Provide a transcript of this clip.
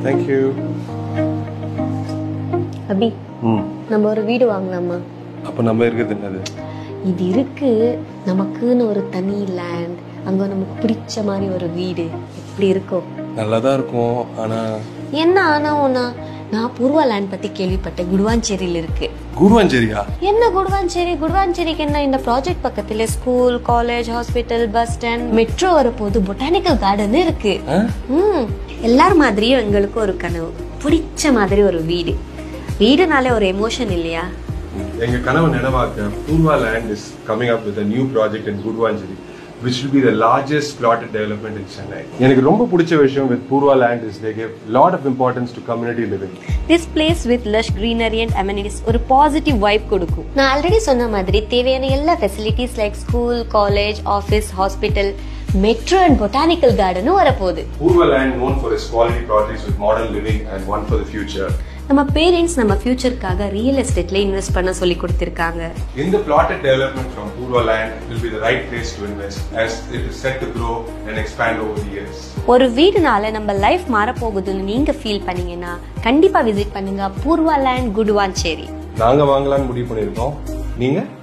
Thank you அபி ம் நம்ம ஒரு வீடு வாங்கலாமா அப்போ நம்ம இருக்கிறது என்னது இது இருக்கு நமக்குன்னு ஒரு தனி லேண்ட் அங்க நமக்கு பிடிச்ச மாதிரி ஒரு வீடு எப்படி இருக்கும் நல்லா தான் இருக்கும் ஆனால் என்ன ஆனா ஒன்னா நான் பூர்வா லேண்ட் பத்தி கேள்விப்பட்டேன் குடுவாஞ்சேரியில இருக்கு குருவாஞ்சேரியா என்ன குடுவாஞ்சேரி குடுவாஞ்சேரிக்கு என்ன இந்த ப்ராஜெக்ட் பக்கத்துல school college hospital bus stand metro வரப்போது பொட்டானிக்கல் கார்டன் இருக்கு ஆ ம் எல்லார் மாதிரியும் எங்களுக்கு ஒரு கனவு பிடிச்ச மாதிரி ஒரு வீடு வீடுனாலே ஒரு எமோஷன் இல்லையா எங்க கனவு நினைவாக்க Purva land is coming up with new project in Guduvanchery which will be the largest plotted development in Chennai. எனக்கு ரொம்ப பிடிச்ச விஷயம் with Purva land is they give lot of importance to community living. This place with lush greenery and amenities ஒரு positive vibe கொடுக்கும் நான் already சொன்ன மாதிரி தேவையான எல்லா facilities like school college office hospital metro and botanical கார்டனும் வரப்போகுது Purva land known for its quality properties with modern living and one for the future. நம்ம பேரண்ட்ஸ் நம்ம ஃபியூச்சருக்காக ரியல் எஸ்டேட்ல இன்வெஸ்ட் பண்ண சொல்லி கொடுத்திருக்காங்க In the plotted development from Purva land will be the right place to invest as it is set to grow and expand over the years. ஒரு வீடுனால நம்ம life மாறப்போகுதுன்னு நீங்க feel பண்ணீங்கன்னா கண்டிப்பா விசிட் பண்ணுங்க பூர்வா லேண்ட் குடுவாஞ்சேரி நாங்க வாங்கலாம்னு முடிவு பண்ணியிருக்கோம் நீங்க